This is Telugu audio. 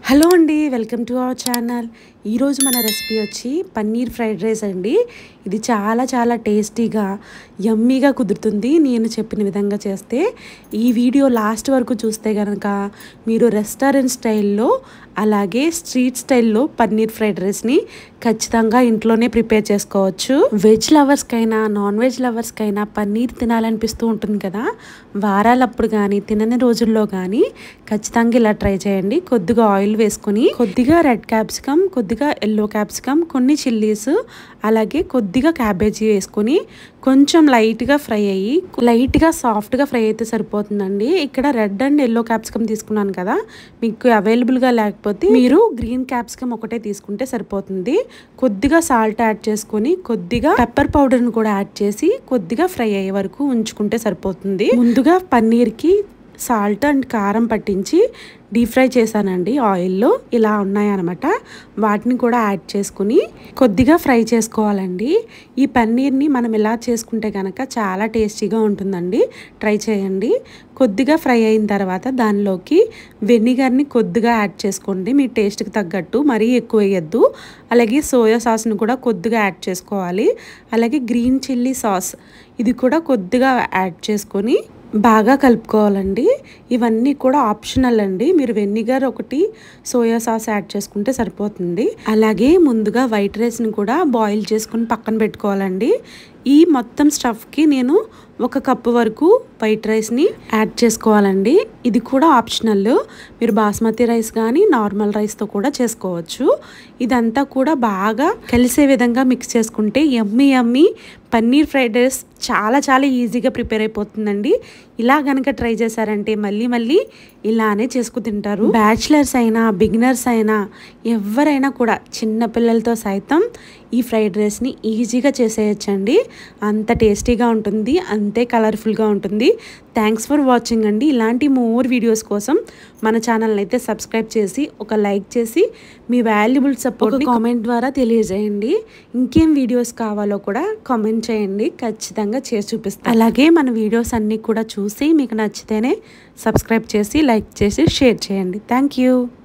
హలో అండి వెల్కమ్ టు అవర్ ఛానల్ ఈరోజు మన రెసిపీ వచ్చి పన్నీర్ ఫ్రైడ్ రైస్ అండి ఇది చాలా చాలా టేస్టీగా యమ్మీగా కుదురుతుంది నేను చెప్పిన విధంగా చేస్తే ఈ వీడియో లాస్ట్ వరకు చూస్తే కనుక మీరు రెస్టారెంట్ స్టైల్లో అలాగే స్ట్రీట్ స్టైల్లో పన్నీర్ ఫ్రైడ్ రైస్ని ఖచ్చితంగా ఇంట్లోనే ప్రిపేర్ చేసుకోవచ్చు వెజ్ లవర్స్కైనా నాన్ వెజ్ లవర్స్కైనా పన్నీర్ తినాలనిపిస్తూ ఉంటుంది కదా వారాలప్పుడు కానీ తినని రోజుల్లో కానీ ఖచ్చితంగా ఇలా ట్రై చేయండి కొద్దిగా ఆయిల్ వేసుకొని కొద్దిగా రెడ్ క్యాప్సికమ్ కొద్దిగా ఎల్లో క్యాప్సికమ్ కొన్ని చిల్లీస్ అలాగే కొద్దిగా క్యాబేజీ వేసుకొని కొంచెం లైట్గా ఫ్రై అయ్యి లైట్గా సాఫ్ట్గా ఫ్రై అయితే సరిపోతుందండి ఇక్కడ రెడ్ అండ్ ఎల్లో క్యాప్సికమ్ తీసుకున్నాను కదా మీకు అవైలబుల్గా లేకపోతే మీరు గ్రీన్ క్యాప్సికమ్ ఒకటే తీసుకుంటే సరిపోతుంది కొద్దిగా సాల్ట్ యాడ్ చేసుకొని కొద్దిగా పెప్పర్ పౌడర్ని కూడా యాడ్ చేసి కొద్దిగా ఫ్రై అయ్యే వరకు ఉంచుకుంటే సరిపోతుంది ముందుగా పన్నీర్కి సాల్ట్ అండ్ కారం పట్టించి డీప్ ఫ్రై చేశానండి ఆయిల్లో ఇలా ఉన్నాయన్నమాట వాటిని కూడా యాడ్ చేసుకుని కొద్దిగా ఫ్రై చేసుకోవాలండి ఈ పన్నీర్ని మనం ఇలా చేసుకుంటే కనుక చాలా టేస్టీగా ఉంటుందండి ట్రై చేయండి కొద్దిగా ఫ్రై అయిన తర్వాత దానిలోకి వెనిగర్ని కొద్దిగా యాడ్ చేసుకోండి మీ టేస్ట్కి తగ్గట్టు మరీ ఎక్కువ వేయద్దు అలాగే సోయా సాస్ని కూడా కొద్దిగా యాడ్ చేసుకోవాలి అలాగే గ్రీన్ చిల్లీ సాస్ ఇది కూడా కొద్దిగా యాడ్ చేసుకొని బాగా కలుపుకోవాలండి ఇవన్నీ కూడా ఆప్షనల్ అండి మీరు వెనిగర్ ఒకటి సోయా సాస్ యాడ్ చేసుకుంటే సరిపోతుంది అలాగే ముందుగా వైట్ రైస్ని కూడా బాయిల్ చేసుకుని పక్కన పెట్టుకోవాలండి ఈ మొత్తం స్టఫ్కి నేను ఒక కప్పు వరకు వైట్ రైస్ని యాడ్ చేసుకోవాలండి ఇది కూడా ఆప్షనల్ మీరు బాస్మతి రైస్ కానీ నార్మల్ రైస్తో కూడా చేసుకోవచ్చు ఇదంతా కూడా బాగా కలిసే విధంగా మిక్స్ చేసుకుంటే yummy yummy paneer fried rice చాలా చాలా ఈజీగా ప్రిపేర్ అయిపోతుందండి ఇలా కనుక ట్రై చేశారంటే మళ్ళీ మళ్ళీ ఇలానే చేసుకు తింటారు బ్యాచిలర్స్ అయినా బిగినర్స్ అయినా ఎవరైనా కూడా చిన్న పిల్లలతో సైతం ఈ ఫ్రైడ్ రైస్ని ఈజీగా చేసేయచ్చండి అంత టేస్టీగా ఉంటుంది అంతే కలర్ఫుల్గా ఉంటుంది థ్యాంక్స్ ఫర్ వాచింగ్ అండి ఇలాంటి మోర్ వీడియోస్ కోసం మన ఛానల్ని అయితే సబ్స్క్రైబ్ చేసి ఒక లైక్ చేసి మీ వాల్యుబుల్ సపోర్ట్ కామెంట్ ద్వారా తెలియజేయండి ఇంకేం వీడియోస్ కావాలో కూడా కామెంట్ చేయండి ఖచ్చితంగా చేసి చూపిస్తాను అలాగే మన వీడియోస్ అన్నీ కూడా చూసి మీకు నచ్చితేనే సబ్స్క్రైబ్ చేసి లైక్ చేసి షేర్ చేయండి థ్యాంక్ యూ